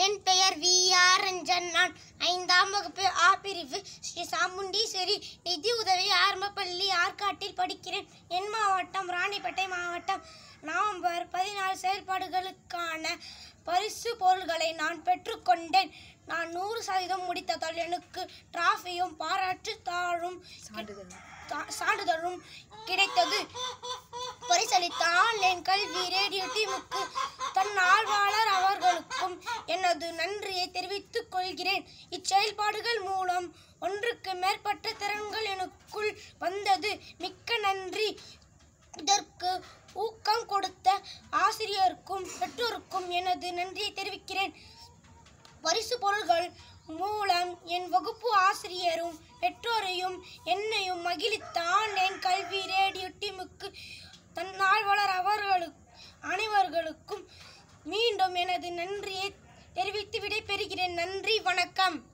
என் பெயர் we are Ranjan நான் ஐந்தாம் வகுப்பு ஆ பிரிவு ஸ்ரீ சாமுண்டீஸ்வரி நிதி உதவி ஆரம்ப பள்ளி ஆற்காட்டில் படிக்கிறேன் என் மாவட்டம் ராணிப்பேட்டை மாவட்டம் நவம்பர் பதினாலு செயல்பாடுகளுக்கான பரிசு பொருள்களை நான் பெற்றுக்கொண்டேன் நான் நூறு சதவீதம் முடித்ததால் எனக்கு டிராஃபியும் பாராட்டு தாழும் தா- சான்றிதழும் கிடைத்தது பரிசளித்த ஆன்லைன் கல்வி ரேடியோ டீமுக்கு தன் ஆழ்வாளர் அவர்களுக்கும் எனது நன்றியை தெரிவித்துக் கொள்கிறேன் இச்செயல்பாடுகள் மூலம் ஒன்றுக்கு மேற்பட்ட திறன்கள் எனக்குள் வந்தது மிக்க நன்றி இதற்கு ஊக்கம் கொடுத்த ஆசிரியருக்கும் பெற்றோருக்கும் எனது நன்றியை தெரிவிக்கிறேன் பரிசு பொருள்கள் மூலம் என் வகுப்பு ஆசிரியரும் பெற்றோரையும் என்னையும் மகிழ்த்த ஆன்லைன் கல்வி ரேடியோ டீமுக்கு தன்னாழ்வாளர் அவர்களுக்கு அனைவர்களுக்கும் மீண்டும் எனது நன்றியை தெரிவித்து விடைபெறுகிறேன் நன்றி வணக்கம்